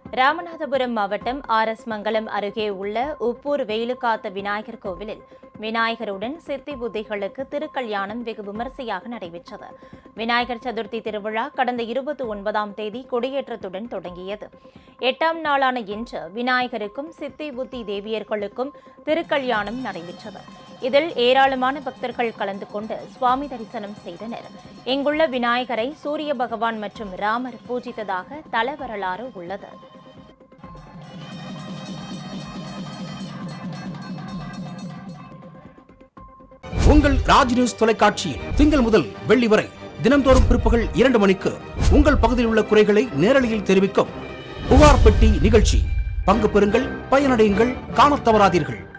ராமநாதபுரம் மாவட்டம் R S மங்கலம் அருகே உள்ள உப்பூர் வெயிலுக்காத்த விநாயகர் கோவிலில் விநாயகருடன் சித்தி புத்திகளுக்கு திருக்கல்யாணம் வெகு விமரிசையாக நடைபெற்றது விநாயகர் சதுர்த்தி திருவிழா கடந்த இருபத்தி ஒன்பதாம் தேதி கொடியேற்றத்துடன் தொடங்கியது எட்டாம் நாளான இன்று விநாயகருக்கும் சித்தி புத்தி தேவியர்களுக்கும் திருக்கல்யாணம் நடைபெற்றது இதில் ஏராளமான பக்தர்கள் கலந்து கொண்டு சுவாமி தரிசனம் செய்தனர் இங்குள்ள விநாயகரை சூரிய பகவான் மற்றும் ராமர் பூஜித்ததாக தல வரலாறு உள்ளது உங்கள் ராஜ் நியூஸ் தொலைக்காட்சியில் திங்கள் முதல் வெள்ளி வரை தினம்தோறும் பிற்பகல் இரண்டு மணிக்கு உங்கள் பகுதியில் உள்ள குறைகளை நேரலையில் தெரிவிக்கும் புகார் பெட்டி நிகழ்ச்சி பங்கு பெறுங்கள் பயனடையுங்கள் காணத் தவறாதீர்கள்